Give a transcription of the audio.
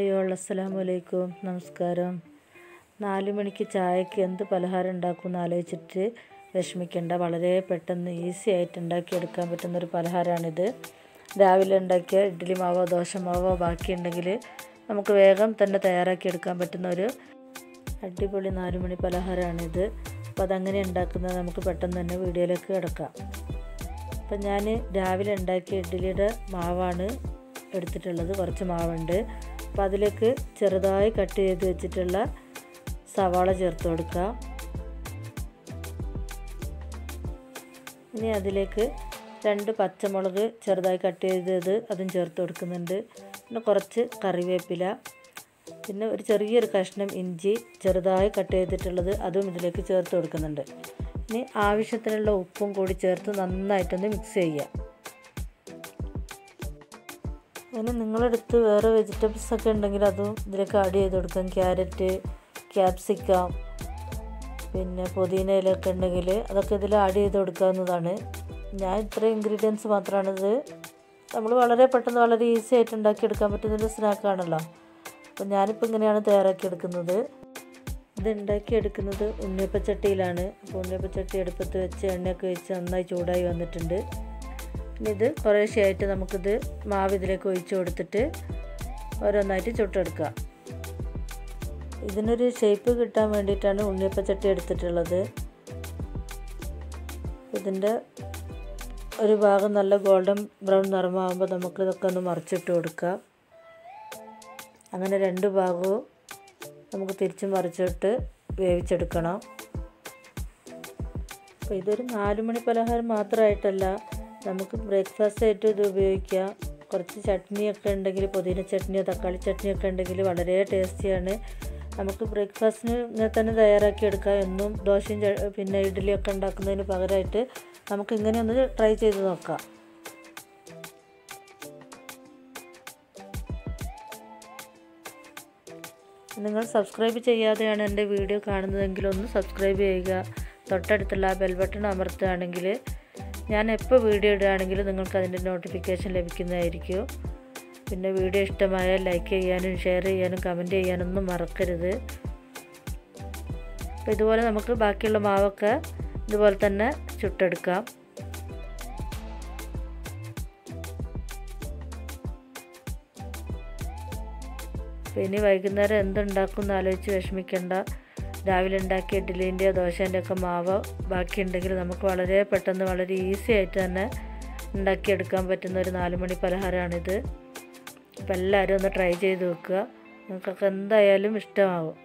hi all അസ്സലാമു അലൈക്കും നമസ്കാരം നാല് മണിക്ക് ചായക്ക് എന്ത് പലഹാരം ഉണ്ടാക്കും എന്ന് ആലോചിച്ചിട്ട് വിഷമിക്കേണ്ട വളരെ പെട്ടെന്ന് ഈസി ആയിട്ട് ഉണ്ടാക്കിയെടുക്കാൻ പറ്റുന്ന ഒരു പലഹാരമാണിത് രാവിലെ ഉണ്ടാക്കിയ ഇഡ്ഡലി മാവോ ദോശ മാവോ ബാക്കിയുണ്ടെങ്കിൽ നമുക്ക് വേഗം തന്നെ തയ്യാറാക്കി എടുക്കാൻ പറ്റുന്ന ഒരു അടിപൊളി നാല് മണി പലഹാരമാണിത് അപ്പോൾ അതങ്ങനെ ഉണ്ടാക്കുന്നത് നമുക്ക് പെട്ടെന്ന് തന്നെ വീഡിയോയിലേക്ക് കിടക്കാം അപ്പം ഞാൻ രാവിലെ ഉണ്ടാക്കിയ ഇഡ്ഡലിയുടെ മാവാണ് എടുത്തിട്ടുള്ളത് കുറച്ച് മാവുണ്ട് അപ്പോൾ അതിലേക്ക് ചെറുതായി കട്ട് ചെയ്ത് വെച്ചിട്ടുള്ള സവാള ചേർത്ത് കൊടുക്കുക ഇനി അതിലേക്ക് രണ്ട് പച്ചമുളക് ചെറുതായി കട്ട് ചെയ്തത് അതും ചേർത്ത് കൊടുക്കുന്നുണ്ട് പിന്നെ കുറച്ച് കറിവേപ്പില പിന്നെ ഒരു ചെറിയൊരു കഷ്ണം ഇഞ്ചി ചെറുതായി കട്ട് ചെയ്തിട്ടുള്ളത് അതും ഇതിലേക്ക് ചേർത്ത് കൊടുക്കുന്നുണ്ട് ഇനി ആവശ്യത്തിനുള്ള ഉപ്പും കൂടി ചേർത്ത് നന്നായിട്ടൊന്ന് മിക്സ് ചെയ്യുക അങ്ങനെ നിങ്ങളെടുത്ത് വേറെ വെജിറ്റബിൾസ് ഒക്കെ ഉണ്ടെങ്കിൽ അതും ഇതിലേക്ക് ആഡ് ചെയ്ത് കൊടുക്കാം ക്യാരറ്റ് ക്യാപ്സിക്കം പിന്നെ പുതിന ഇലയൊക്കെ ഉണ്ടെങ്കിൽ അതൊക്കെ ഇതിൽ ആഡ് ചെയ്ത് കൊടുക്കാവുന്നതാണ് ഞാൻ ഇത്ര ഇൻഗ്രീഡിയൻസ് മാത്രമാണ് ഇത് നമ്മൾ വളരെ പെട്ടെന്ന് വളരെ ഈസി ആയിട്ട് ഉണ്ടാക്കിയെടുക്കാൻ പറ്റുന്നൊരു സ്നാക്കാണല്ലോ അപ്പോൾ ഞാനിപ്പോൾ ഇങ്ങനെയാണ് തയ്യാറാക്കിയെടുക്കുന്നത് ഇത് ഉണ്ടാക്കിയെടുക്കുന്നത് ഉണ്ണിയപ്പച്ചട്ടിയിലാണ് അപ്പോൾ ഉണ്ണിയപ്പച്ചട്ടി അടുപ്പത്ത് വെച്ച് എണ്ണയൊക്കെ വെച്ച് നന്നായി ചൂടായി വന്നിട്ടുണ്ട് ഇനി ഇത് കുറേശ്ശെയായിട്ട് നമുക്കിത് മാവ് ഇതിലേക്ക് ഒഴിച്ച് കൊടുത്തിട്ട് ഓരോന്നായിട്ട് ചുട്ടെടുക്കുക ഇതിനൊരു ഷേപ്പ് കിട്ടാൻ വേണ്ടിയിട്ടാണ് ഉണ്ണിയപ്പച്ചട്ടി എടുത്തിട്ടുള്ളത് ഇതിൻ്റെ ഒരു ഭാഗം നല്ല ഗോൾഡൻ ബ്രൗൺ നിറമാകുമ്പോൾ നമുക്ക് ഇതൊക്കെ ഒന്ന് മറിച്ചിട്ട് കൊടുക്കാം അങ്ങനെ രണ്ട് ഭാഗവും നമുക്ക് തിരിച്ചും മറിച്ചിട്ട് വേവിച്ചെടുക്കണം അപ്പോൾ ഇതൊരു നാല് മണി പലഹാരം മാത്രമായിട്ടല്ല നമുക്ക് ബ്രേക്ക്ഫാസ്റ്റ് ആയിട്ട് ഇത് ഉപയോഗിക്കാം കുറച്ച് ചട്നിയൊക്കെ ഉണ്ടെങ്കിൽ പുതിന ചട്നിയോ തക്കാളി ചട്നിയൊക്കെ ഉണ്ടെങ്കിൽ വളരെ ടേസ്റ്റിയാണ് നമുക്ക് ബ്രേക്ക്ഫാസ്റ്റിന് ഇങ്ങനെ തന്നെ തയ്യാറാക്കി എടുക്കാം എന്നും ദോശയും പിന്നെ ഇഡ്ഡലിയൊക്കെ ഉണ്ടാക്കുന്നതിന് പകരമായിട്ട് നമുക്ക് ഇങ്ങനെ ഒന്ന് ട്രൈ ചെയ്ത് നോക്കാം നിങ്ങൾ സബ്സ്ക്രൈബ് ചെയ്യാതെയാണ് എൻ്റെ വീഡിയോ കാണുന്നതെങ്കിൽ ഒന്ന് സബ്സ്ക്രൈബ് ചെയ്യുക തൊട്ടടുത്തുള്ള ആ ബെൽ ബട്ടൺ അമർത്തുകയാണെങ്കിൽ ഞാൻ എപ്പോൾ വീഡിയോ ഇടുകയാണെങ്കിൽ നിങ്ങൾക്ക് അതിൻ്റെ നോട്ടിഫിക്കേഷൻ ലഭിക്കുന്നതായിരിക്കും പിന്നെ വീഡിയോ ഇഷ്ടമായാൽ ലൈക്ക് ചെയ്യാനും ഷെയർ ചെയ്യാനും കമൻറ്റ് ചെയ്യാനൊന്നും മറക്കരുത് അപ്പോൾ ഇതുപോലെ നമുക്ക് ബാക്കിയുള്ള മാവൊക്കെ ഇതുപോലെ തന്നെ ചുട്ടെടുക്കാം അപ്പോൾ ഇനി വൈകുന്നേരം എന്തുണ്ടാക്കും എന്ന് ആലോചിച്ച് വിഷമിക്കേണ്ട രാവിലെ ഉണ്ടാക്കിയ ഇഡ്ഡലീൻ്റെയോ ദോശേൻ്റെ ഒക്കെ മാവ് ബാക്കിയുണ്ടെങ്കിൽ നമുക്ക് വളരെ പെട്ടെന്ന് വളരെ ഈസി ആയിട്ട് തന്നെ ഉണ്ടാക്കിയെടുക്കാൻ പറ്റുന്ന ഒരു നാല് മണി പലഹാരമാണിത് അപ്പോൾ എല്ലാവരും ഒന്ന് ട്രൈ ചെയ്ത് വെക്കുക നിങ്ങൾക്കൊക്കെ എന്തായാലും ഇഷ്ടമാവും